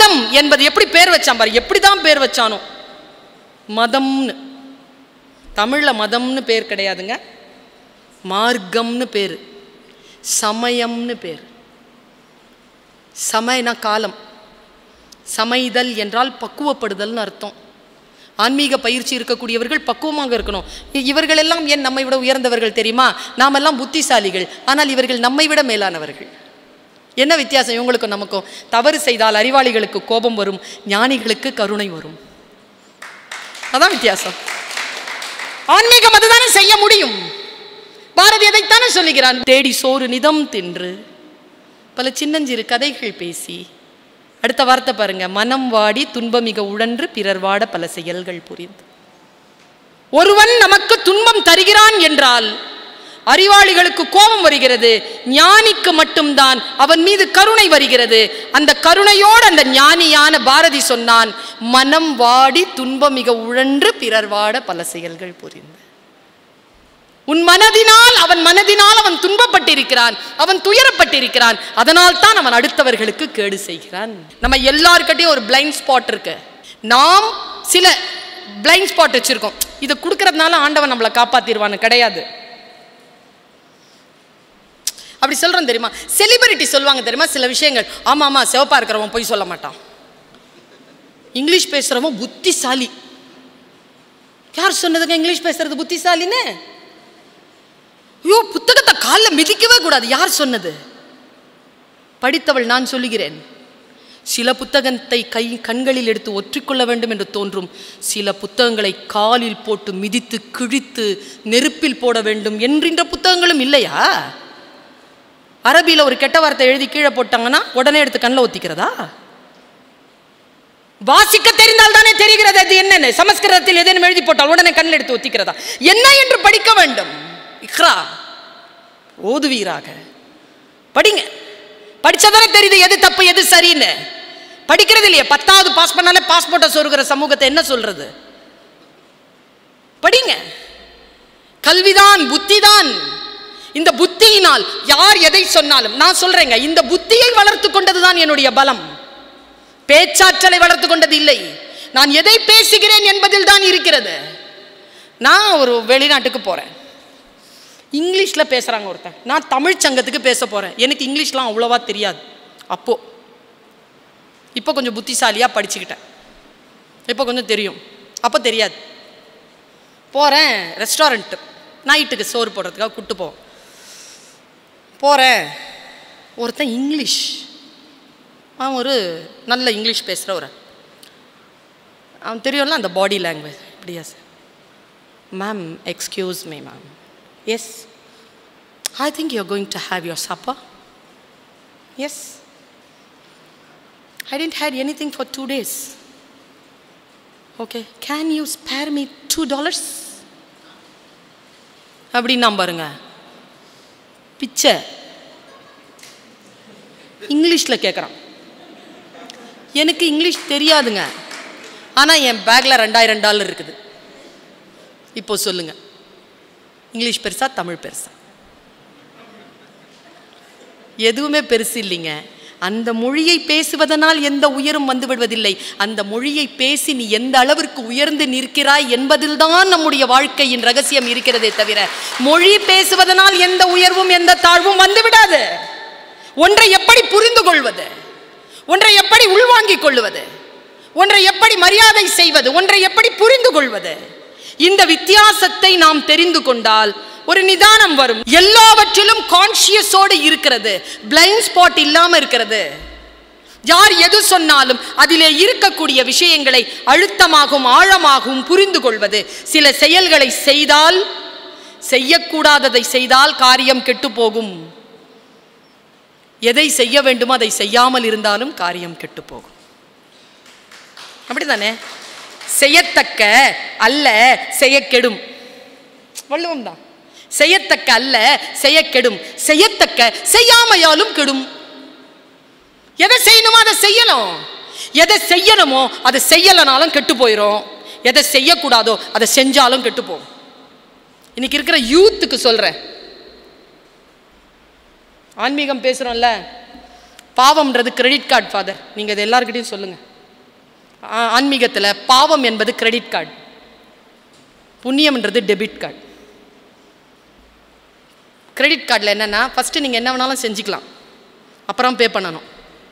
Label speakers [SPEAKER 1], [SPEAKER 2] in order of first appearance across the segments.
[SPEAKER 1] மதம் என்பது எப்படி பேர் வச்சான் பாரு எப்படி தான் பேர் வச்சானோ மதம்னு தமிழில் மதம்னு பேர் கிடையாதுங்க மார்க்கம்னு பேர் சமயம்னு பேர் சமயனா காலம் சமைதல் என்றால் பக்குவப்படுதல்னு அர்த்தம் ஆன்மீக பயிற்சி இருக்கக்கூடியவர்கள் பக்குவமாக இருக்கணும் இ- இவர்கள் எல்லாம் ஏன் நம்மை விட உயர்ந்தவர்கள் தெரியுமா நாமெல்லாம் புத்திசாலிகள் ஆனால் இவர்கள் நம்மை விட மேலானவர்கள் என்ன வித்தியாசம் இவங்களுக்கும் நமக்கும் தவறு செய்தால் அறிவாளிகளுக்கு கோபம் வரும் ஞானிகளுக்கு கருணை வரும் அதான் வித்தியாசம் ஆன்மீகம் அதுதானே செய்ய முடியும் பாரதி அதைத்தானே சொல்லுகிறான் தேடி சோறு நிதம் தின்று பல சின்னஞ்சிறு கதைகள் பேசி அடுத்த வார்த்தை பாருங்க மனம் வாடி துன்பமிக உழன்று பிறர் வாட பல செயல்கள் புரிந்து ஒருவன் நமக்கு துன்பம் தருகிறான் என்றால் அறிவாளிகளுக்கு கோபம் வருகிறது ஞானிக்கு மட்டும்தான் அவன் மீது கருணை வருகிறது அந்த கருணையோடு அந்த ஞானியான பாரதி சொன்னான் மனம் வாடி துன்பமிக உழன்று பிறர் வாட பல செயல்கள் புரிந்து உன் மனதினால் அவன் மனதினால் அவன் துன்பப்பட்டிருக்கிறான் அவன் துயரப்பட்டிருக்கிறான் அதனால் தான் அவன் அடுத்தவர்களுக்கு கேடு செய்கிறான் நம்ம எல்லார்கிட்டயும் ஒரு பிளைண்ட் ஸ்பாட் இருக்கு நாம் சில பிளைண்ட் ஸ்பாட் வச்சிருக்கோம் இதை கொடுக்கறதுனால ஆண்டவன் நம்மளை காப்பாத்திடுவான்னு கிடையாது அப்படி சொல்றோம் தெரியுமா செலிபிரிட்டி சொல்லுவாங்க தெரியுமா சில விஷயங்கள் ஆமா ஆமா சிவப்பா இருக்கிறவன் போய் சொல்ல மாட்டான் இங்கிலீஷ் பேசுறவன் புத்திசாலி யார் சொன்னதுங்க இங்கிலீஷ் பேசுறது புத்திசாலின்னு ஐயோ புத்தகத்தை காலில் மிதிக்கவே கூடாது யார் சொன்னது படித்தவள் நான் சொல்லுகிறேன் சில புத்தகத்தை கை கண்களில் எடுத்து ஒற்றிக்கொள்ள வேண்டும் என்று தோன்றும் சில புத்தகங்களை காலில் போட்டு மிதித்து கிழித்து நெருப்பில் போட வேண்டும் என்கின்ற புத்தகங்களும் இல்லையா அரபியில் ஒரு கெட்ட வார்த்தை எழுதி கீழே போட்டாங்கன்னா உடனே எடுத்து கண்ணில் ஒத்திக்கிறதா வாசிக்க தெரிந்தால் தானே தெரிகிறது அது என்னன்னு சமஸ்கிருதத்தில் எதேனும் எழுதி போட்டால் உடனே கண்ணில் எடுத்து ஒத்திக்கிறதா என்ன என்று படிக்க வேண்டும் இக்ரா ஓதுவீராக படிங்க படிச்சதானே தெரியுது எது தப்பு எது சரின்னு படிக்கிறது இல்லையே பத்தாவது பாஸ் பண்ணாலே பாஸ்போர்ட்டை சொருகிற சமூகத்தை என்ன சொல்றது படிங்க கல்விதான் புத்திதான் இந்த புத்தியினால் யார் எதை சொன்னாலும் நான் சொல்றேங்க இந்த புத்தியை வளர்த்து கொண்டதுதான் என்னுடைய பலம் பேச்சாற்றலை வளர்த்து கொண்டது இல்லை நான் எதை பேசுகிறேன் என்பதில் தான் இருக்கிறது நான் ஒரு வெளிநாட்டுக்கு போறேன் இங்கிலீஷில் பேசுகிறாங்க ஒருத்தன் நான் தமிழ் சங்கத்துக்கு பேச போகிறேன் எனக்கு இங்கிலீஷ்லாம் அவ்வளோவா தெரியாது அப்போ இப்போ கொஞ்சம் புத்திசாலியாக படிச்சுக்கிட்டேன் இப்போ கொஞ்சம் தெரியும் அப்போ தெரியாது போகிறேன் ரெஸ்டாரண்ட்டு நைட்டுக்கு சோறு போடுறதுக்காக கூப்பிட்டு போவோம் போகிறேன் ஒருத்தன் இங்கிலீஷ் அவன் ஒரு நல்ல இங்கிலீஷ் பேசுகிறவர் அவன் தெரியும்ல அந்த பாடி லாங்குவேஜ் இப்படியா sir ma'am excuse me ma'am Yes. I think you're going to have your supper. Yes. I didn't had anything for two days. Okay. Can you spare me two dollars? அப்படின்னு நான் பாருங்க பிச்சை இங்கிலீஷில் கேட்குறான் எனக்கு English தெரியாதுங்க ஆனால் என் பேக்கில் ரெண்டாயிரம் டாலர் இருக்குது இப்போ சொல்லுங்கள் இங்கிலீஷ் பெருசா தமிழ் பெருசா எதுவுமே பெருசு இல்லைங்க அந்த மொழியை பேசுவதனால் எந்த உயரும் வந்து விடுவதில்லை அந்த மொழியை பேசி நீ எந்த அளவிற்கு உயர்ந்து நிற்கிறாய் என்பதில்தான் நம்முடைய வாழ்க்கையின் ரகசியம் இருக்கிறதே தவிர மொழி பேசுவதனால் எந்த உயர்வும் எந்த தாழ்வும் வந்து விடாது ஒன்றை எப்படி புரிந்து கொள்வது ஒன்றை எப்படி உள்வாங்கிக் கொள்வது ஒன்றை எப்படி மரியாதை செய்வது ஒன்றை எப்படி புரிந்து கொள்வது இந்த வித்தியாசத்தை நாம் தெரிந்து கொண்டால் ஒரு நிதானம் வரும் எல்லாவற்றிலும் கான்சியஸோடு இருக்கிறது பிளைண்ட் ஸ்பாட் இல்லாம இருக்கிறது யார் எது சொன்னாலும் அதிலே இருக்கக்கூடிய விஷயங்களை அழுத்தமாகவும் ஆழமாகவும் புரிந்து கொள்வது சில செயல்களை செய்தால் செய்யக்கூடாததை செய்தால் காரியம் கெட்டு போகும் எதை செய்ய வேண்டுமோ அதை செய்யாமல் இருந்தாலும் காரியம் கெட்டு போகும் அப்படிதானே செய்யத்தக்க அல்ல செய்ய கெடும் வள்ளுவம் தான் செய்யத்தக்க அல்ல செய்ய கெடும் செய்யத்தக்க செய்யாமையாலும் கெடும் எதை செய்யணுமோ அதை செய்யணும் எதை செய்யணுமோ அதை செய்யலைனாலும் கெட்டு போயிடும் எதை செய்யக்கூடாதோ அதை செஞ்சாலும் கெட்டு போகும் இன்னைக்கு இருக்கிற யூத்துக்கு சொல்றேன் ஆன்மீகம் பேசுறோம்ல பாவம்ன்றது கிரெடிட் கார்டு ஃபாதர் நீங்கள் இது எல்லாருக்கிட்டையும் சொல்லுங்கள் ஆன்மீகத்தில் பாவம் என்பது கிரெடிட் கார்டு புண்ணியம்ன்றது டெபிட் கார்டு கிரெடிட் கார்டில் என்னென்னா ஃபஸ்ட்டு நீங்கள் என்ன வேணாலும் செஞ்சுக்கலாம் அப்புறம் பே பண்ணணும்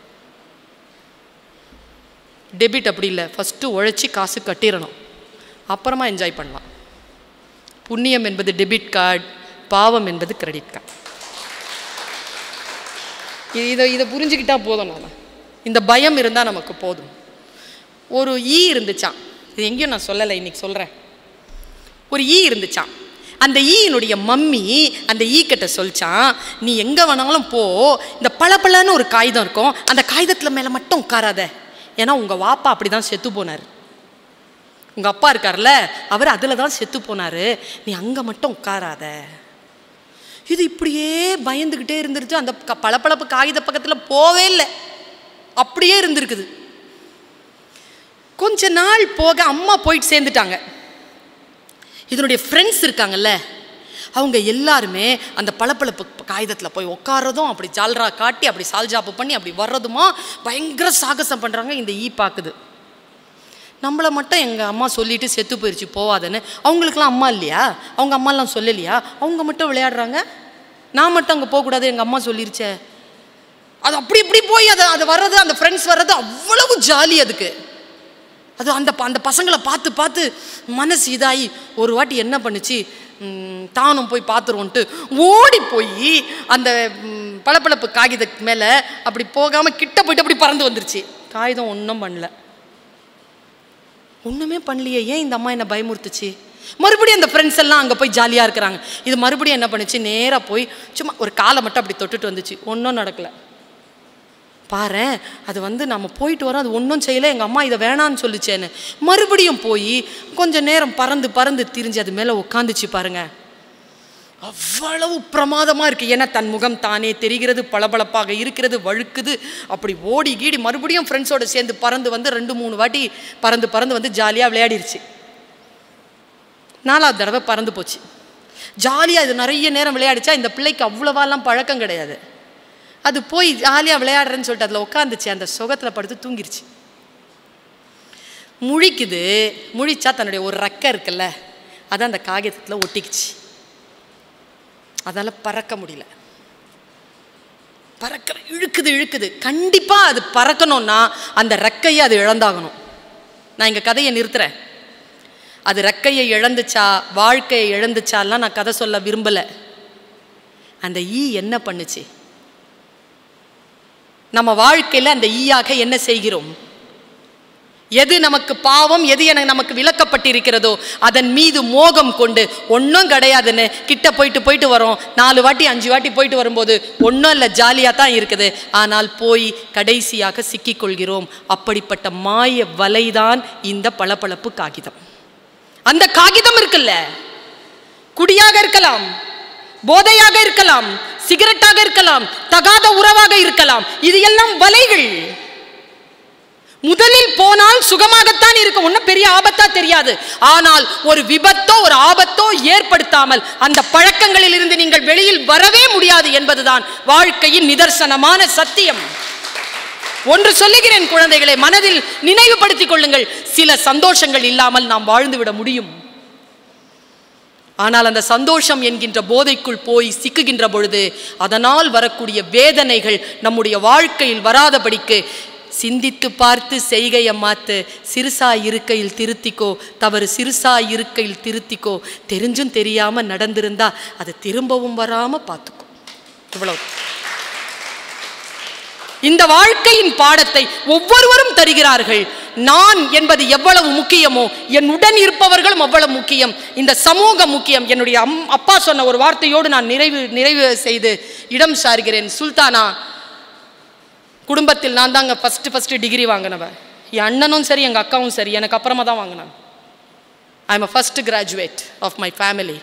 [SPEAKER 1] டெபிட் அப்படி இல்லை ஃபஸ்ட்டு உழைச்சி காசு கட்டிடணும் அப்புறமா என்ஜாய் பண்ணலாம் புண்ணியம் என்பது டெபிட் கார்டு பாவம் என்பது கிரெடிட் கார்டு இது இதை இதை புரிஞ்சுக்கிட்டா போதும் நான் இந்த பயம் இருந்தால் நமக்கு போதும் ஒரு ஈ இருந்துச்சான் இது எங்கேயும் நான் சொல்லலை இன்னைக்கு சொல்கிறேன் ஒரு ஈ இருந்துச்சான் அந்த ஈயினுடைய மம்மி அந்த ஈ கிட்ட சொல்லிச்சான் நீ எங்கே வேணாலும் போ இந்த பளபளன்னு ஒரு காகிதம் இருக்கும் அந்த காகிதத்தில் மேலே மட்டும் உட்காராத ஏன்னா உங்கள் வாப்பா அப்படி தான் செத்து போனார் உங்கள் அப்பா இருக்கார்ல அவர் அதில் தான் செத்து போனார் நீ அங்கே மட்டும் உட்காராத இது இப்படியே பயந்துக்கிட்டே இருந்துருச்சு அந்த க- பளபளப்பு காகித பக்கத்தில் போவே இல்லை அப்படியே இருந்திருக்குது கொஞ்ச நாள் போக அம்மா போயிட்டு சேர்ந்துட்டாங்க இதனுடைய ஃப்ரெண்ட்ஸ் இருக்காங்கல்ல அவங்க எல்லாருமே அந்த பளபளப்பு காகிதத்தில் போய் உட்காரதும் அப்படி ஜால்ரா காட்டி அப்படி சால்ஜாப்பு பண்ணி அப்படி வர்றதுமா பயங்கர சாகசம் பண்ணுறாங்க இந்த ஈ பார்க்குது நம்மளை மட்டும் எங்கள் அம்மா சொல்லிட்டு செத்து போயிடுச்சு போவாதன்னு அவங்களுக்குலாம் அம்மா இல்லையா அவங்க அம்மாலாம் சொல்லலையா அவங்க மட்டும் விளையாடுறாங்க நான் மட்டும் அங்கே போகக்கூடாது எங்கள் அம்மா சொல்லிருச்சே அது அப்படி இப்படி போய் அது அது வர்றது அந்த ஃப்ரெண்ட்ஸ் வர்றது அவ்வளவு ஜாலி அதுக்கு அது அந்த ப- அந்த பசங்களை பார்த்து பார்த்து மனசு இதாகி ஒரு வாட்டி என்ன பண்ணுச்சு ம், தானும் போய் பார்த்துருவோன்ட்டு ஓடி போய் அந்த ம், பளபளப்பு காகித மேலே அப்படி போகாமல் கிட்ட போயிட்டு அப்படி பறந்து வந்துருச்சு காகிதம் ஒன்றும் பண்ணல ஒன்றுமே பண்ணலையே ஏன் இந்த அம்மா என்ன பயமுறுத்துச்சு மறுபடியும் அந்த ஃப்ரெண்ட்ஸ் எல்லாம் அங்கே போய் ஜாலியாக இருக்கிறாங்க இது மறுபடியும் என்ன பண்ணுச்சு நேராக போய் சும்மா ஒரு காலை மட்டும் அப்படி தொட்டுட்டு வந்துச்சு ஒன்றும் நடக்கலை பாரேன் அது வந்து நம்ம போயிட்டு வரோம் அது ஒன்றும் செய்யலை எங்கள் அம்மா இதை வேணான்னு சொல்லிச்சேன்னு மறுபடியும் போய் கொஞ்சம் நேரம் பறந்து பறந்து திரிஞ்சு அது மேலே உட்காந்துச்சு பாருங்க அவ்வளவு பிரமாதமாக இருக்குது ஏன்னா தன் முகம் தானே தெரிகிறது பளபளப்பாக இருக்கிறது வழுக்குது அப்படி ஓடி கீடி மறுபடியும் ஃப்ரெண்ட்ஸோட சேர்ந்து பறந்து வந்து ரெண்டு மூணு வாட்டி பறந்து பறந்து வந்து ஜாலியாக விளையாடிருச்சு நாலாவது தடவை பறந்து போச்சு ஜாலியாக இது நிறைய நேரம் விளையாடிச்சா இந்த பிள்ளைக்கு அவ்வளவாலாம் பழக்கம் கிடையாது அது போய் ஜாலியாக விளையாடுறேன்னு சொல்லிட்டு அதில் உட்காந்துச்சு அந்த சுகத்தில் படுத்து தூங்கிருச்சு முழிக்குது முழிச்சா தன்னுடைய ஒரு ரெக்கை இருக்குல்ல அதை அந்த காகிதத்தில் ஒட்டிக்கிச்சு அதால் பறக்க முடியல பறக்க இழுக்குது இழுக்குது கண்டிப்பாக அது பறக்கணும்னா அந்த ரெக்கையை அது இழந்தாகணும் நான் இங்கே கதையை நிறுத்துறேன் அது ரெக்கையை இழந்துச்சா வாழ்க்கையை இழந்துச்சாலாம் நான் கதை சொல்ல விரும்பலை அந்த ஈ என்ன பண்ணுச்சு நம்ம வாழ்க்கையில் அந்த ஈயாக என்ன செய்கிறோம் எது நமக்கு பாவம் எது என நமக்கு விளக்கப்பட்டிருக்கிறதோ அதன் மீது மோகம் கொண்டு ஒன்றும் கிடையாதுன்னு கிட்ட போயிட்டு போயிட்டு வரோம் நாலு வாட்டி அஞ்சு வாட்டி போயிட்டு வரும்போது ஒன்றும் இல்லை ஜாலியாக தான் இருக்குது ஆனால் போய் கடைசியாக சிக்கிக்கொள்கிறோம் அப்படிப்பட்ட மாய வலைதான் இந்த பளபளப்பு காகிதம் அந்த காகிதம் இருக்குல்ல குடியாக இருக்கலாம் போதையாக இருக்கலாம் சிகரெட்டாக இருக்கலாம் தகாத உறவாக இருக்கலாம் இது எல்லாம் வலைகள் முதலில் போனால் சுகமாகத்தான் இருக்கும் ஒன்றும் பெரிய ஆபத்தா தெரியாது ஆனால் ஒரு விபத்தோ ஒரு ஆபத்தோ ஏற்படுத்தாமல் அந்த பழக்கங்களில் இருந்து நீங்கள் வெளியில் வரவே முடியாது என்பதுதான் வாழ்க்கையின் நிதர்சனமான சத்தியம் ஒன்று சொல்லுகிறேன் குழந்தைகளை மனதில் நினைவுபடுத்திக் கொள்ளுங்கள் சில சந்தோஷங்கள் இல்லாமல் நாம் வாழ்ந்து விட முடியும் ஆனால் அந்த சந்தோஷம் என்கின்ற போதைக்குள் போய் சிக்குகின்ற பொழுது அதனால் வரக்கூடிய வேதனைகள் நம்முடைய வாழ்க்கையில் வராதபடிக்கு சிந்தித்து பார்த்து செய்கையை மாத்து சிறுசா இருக்கையில் திருத்திக்கோ தவறு சிறுசா இருக்கையில் திருத்திக்கோ தெரிஞ்சும் தெரியாம நடந்திருந்தா அது திரும்பவும் வராம பார்த்துக்கோ இவ்வளவு இந்த வாழ்க்கையின் பாடத்தை ஒவ்வொருவரும் தருகிறார்கள் நான் என்பது எவ்வளவு முக்கியமோ என் உடன் இருப்பவர்களும் அவ்வளவு முக்கியம் இந்த சமூகம் முக்கியம் என்னுடைய அம் அப்பா சொன்ன ஒரு வார்த்தையோடு நான் நிறைவு நிறைவு செய்து இடம் சார்கிறேன் சுல்தானா குடும்பத்தில் நான் தாங்க ஃபஸ்ட்டு ஃபஸ்ட்டு டிகிரி வாங்கினவ என் அண்ணனும் சரி எங்கள் அக்காவும் சரி எனக்கு அப்புறமா தான் வாங்கினாங்க I am a first graduate of my family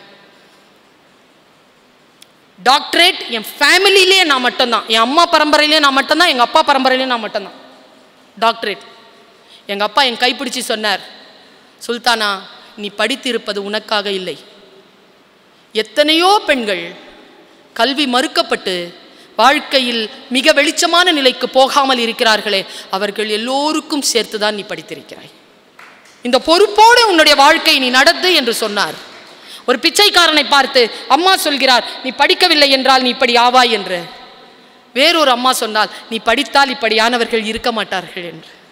[SPEAKER 1] doctorate என் ஃபேமிலியிலே நான் மட்டும்தான் என் அம்மா பரம்பரையிலே நான் மட்டும்தான் எங்கள் அப்பா பரம்பரையிலே நான் மட்டும்தான் டாக்டரேட் எங்கள் அப்பா என் கைப்பிடிச்சு சொன்னார் சுல்தானா நீ படித்திருப்பது உனக்காக இல்லை எத்தனையோ பெண்கள் கல்வி மறுக்கப்பட்டு வாழ்க்கையில் மிக வெளிச்சமான நிலைக்கு போகாமல் இருக்கிறார்களே அவர்கள் எல்லோருக்கும் சேர்த்து தான் நீ படித்திருக்கிறாய் இந்த பொறுப்போடு உன்னுடைய வாழ்க்கை நீ நடத்து என்று சொன்னார் ஒரு பிச்சைக்காரனை பார்த்து அம்மா சொல்கிறார் நீ படிக்கவில்லை என்றால் நீ இப்படி ஆவாய் என்று வேறொரு அம்மா சொன்னால் நீ படித்தால் இப்படியானவர்கள் இருக்க மாட்டார்கள் என்று